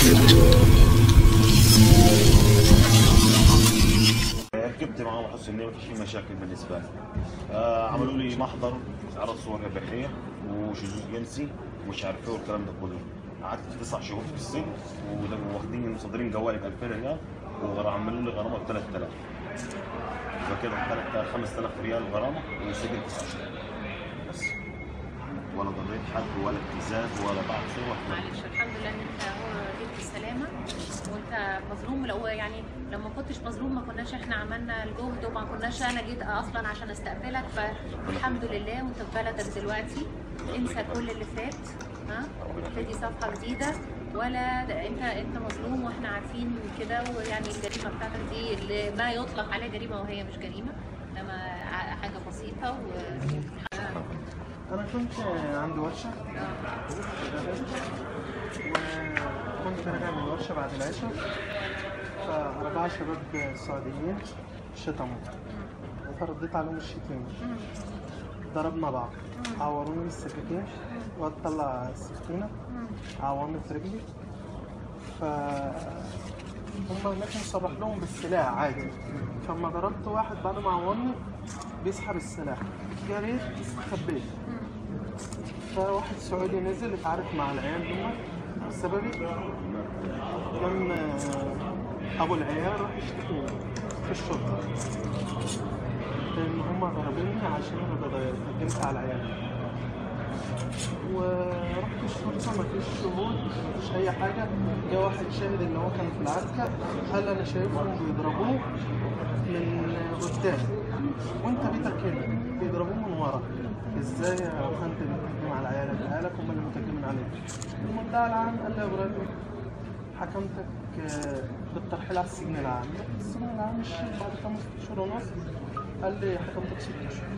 ركبت معاهم احس ان مفيش فيه مشاكل بالنسبه لي آه عملوا لي محضر عرض صور اباحيه وشذوذ جنسي ومش عارف ايه والكلام ده كله قعدت تسع شهور في السجن وده- واخدين مصدرين جوالي ب 2000 ريال وعملوا لي غرامه ب 3000 فكده 3000 5000 ريال غرامه وسجن تسع شهور بس ولا ضريت حد ولا ابتزاز ولا بعض صور معلش الحمد لله ان انت هو جيت بالسلامه وانت مظلوم لو يعني لو ما كنتش مظلوم ما كناش احنا عملنا الجهد وما كناش انا جيت اصلا عشان استقبلك فالحمد لله وانت في بلدك دلوقتي انسى كل اللي فات ها ابتدي صفحه جديده ولا ده انت انت مظلوم واحنا عارفين كده ويعني الجريمه بتاعتك دي اللي ما يطلق عليها جريمه وهي مش جريمه انما ع- حاجه بسيطه و انا كنت عندي ورشه وكنت راجع من الورشه بعد العشاء فأربعة شباب سعوديين شتموا فرديت عليهم الشتيمة ضربنا بعض عوروني بالسكاكين وقعدت اطلع السكينة عوروني في رجلي ف هم هناك مصرح لهم بالسلاح عادي فلما ضربت واحد بعد ما عورني بيسحب السلاح جريت استخبيت فواحد سعودي نزل اتعارك مع العيال دول بسببي كان آه، ابو العيال راح يشتكي في الشرطه لان هم ضربوني عشان انا اتهجمت على العيال ورحت الشرطه مفيش شهود مفيش اي حاجه جه واحد شاهد ان هو كان في العسكر قال انا شايفهم بيضربوه من قدام وانت بيتك هنا بيضربوه من ورا ازاي يا اخوان انت بتهجم على عيالك عيالك هم اللي متهجمين عليك المدعي العام قال لي يا ابراهيم حكمتك آه، بالترحيل على السجن العام السجن العام الشيخ بعد خمس اشهر ونص قال لي حكمتك ست اشهر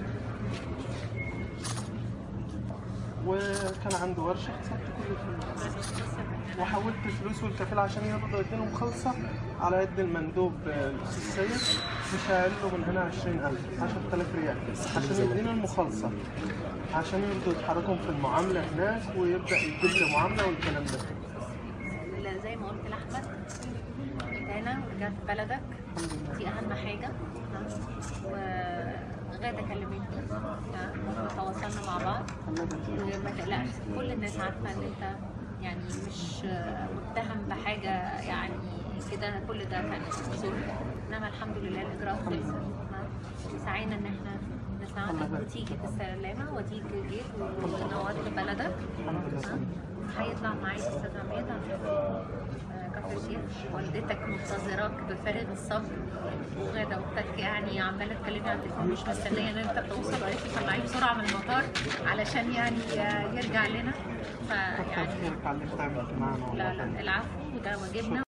وكان عنده ورشه خسرت كل الفلوس وحولت الفلوس والكفيل عشان يرضى يدينهم خالصة على يد المندوب آه، الأستاذ سيد مش هيقل له من هنا 20000 10000 ريال عشان يدينا المخالصة عشان يرضوا يتحركوا في المعاملة هناك ويبدأ يجيب لي معاملة والكلام ده لا زي ما قلت لاحمد انت هنا ورجعت بلدك دي اهم حاجه ها؟ وغاده كلمتني ها؟ وتواصلنا مع بعض وما تقلقش كل الناس عارفه ان انت يعني مش متهم بحاجه يعني كده كل ده كان ظلم انما الحمد لله الاجراءات خلصت ها؟ وسعينا ان احنا نساعدك وتيجي بالسلامه وتيجي جيت ونورت بلدك ها؟ هيطلع معايا استاذ عماد عشان آه، كفر الشيخ والدتك منتظراك بفارغ الصبر وغاده اختك يعني عماله تكلمني على التليفون مش مستنيه ان انت توصل قالت لي طلعيه بسرعه من المطار علشان يعني آه، يرجع لنا كتر فيعني خيرك على اللي انت عملت معانا لا والله لا العفو وده واجبنا